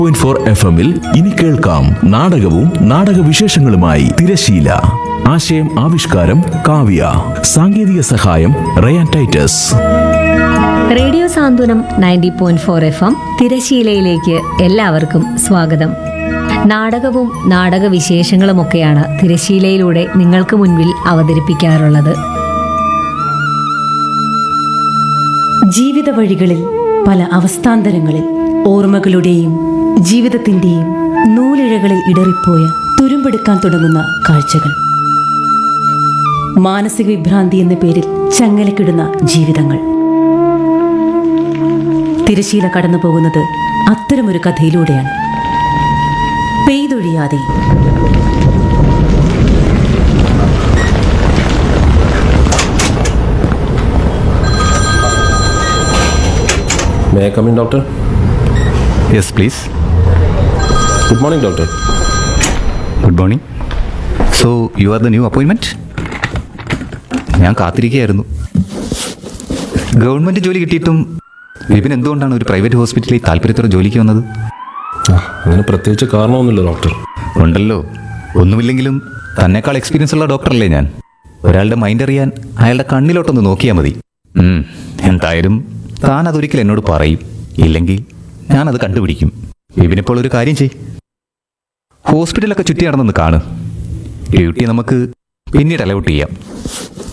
point four F എമ്മിൽ ഇനി കേൾക്കാം നാടകവും നാടക വിശേഷങ്ങളുമായി തിരശീല ആശയം ആവിഷ്കാരം കാവ്യ സാങ്കേതിക സഹായം Ryan Titus radio Santhwanam ninety point four F M തിരശീലയിലേക്ക് എല്ലാവർക്കും സ്വാഗതം നാടകവും നാടക വിശേഷങ്ങളുമൊക്കെയാണ് തിരശീലയിലൂടെ നിങ്ങൾക്ക് മുൻപിൽ അവതരിപ്പിക്കാറുള്ളത് ജീവിത വഴികളിൽ പല അവസ്ഥാന്തരങ്ങളിൽ ഓർമ്മകളുടെയും ജീവിതത്തിന്റെയും നൂലിഴകളിൽ ഇടറിപ്പോയ തുരുമ്പെടുക്കാൻ തുടങ്ങുന്ന കാഴ്ചകൾ മാനസിക വിഭ്രാന്തി എന്ന പേരിൽ ചങ്ങലക്കിടുന്ന ജീവിതങ്ങൾ തിരശീല കടന്നു പോകുന്നത് അത്തരമൊരു കഥയിലൂടെയാണ് പെയ്തൊഴിയാതെ may I come in doctor yes please good morning doctor good morning so you are the new appointment ഞാൻ കാത്തിരിക്കുകയായിരുന്നു ഗവൺമെൻറ് ജോലി കിട്ടിയിട്ടും വിപിൻ എന്തുകൊണ്ടാണ് ഒരു പ്രൈവറ്റ് ഹോസ്പിറ്റലിൽ താല്പര്യത്തോടെ ജോലിക്ക് വന്നത് ആ അങ്ങനെ പ്രത്യേകിച്ച് കാരണമൊന്നുമില്ല ഡോക്ടർ ഉണ്ടല്ലോ ഒന്നുമില്ലെങ്കിലും തന്നെക്കാൾ എക്സ്പീരിയൻസ് ഉള്ള ഡോക്ടറല്ലേ ഞാൻ ഒരാളുടെ മൈൻഡ് അറിയാൻ അയാളുടെ കണ്ണിലോട്ടൊന്ന് നോക്കിയാൽ മതി ഉം, എന്തായാലും താൻ അതൊരിക്കൽ എന്നോട് പറയും ഇല്ലെങ്കിൽ ഞാനത് കണ്ടുപിടിക്കും വിപിനിപ്പോൾ ഒരു കാര്യം ചെയ് ഹോസ്പിറ്റലൊക്കെ ചുറ്റി നടന്നൊന്ന് കാണ് ഡ്യൂട്ടി നമുക്ക് പിന്നീട് അലൗട്ട് ചെയ്യാം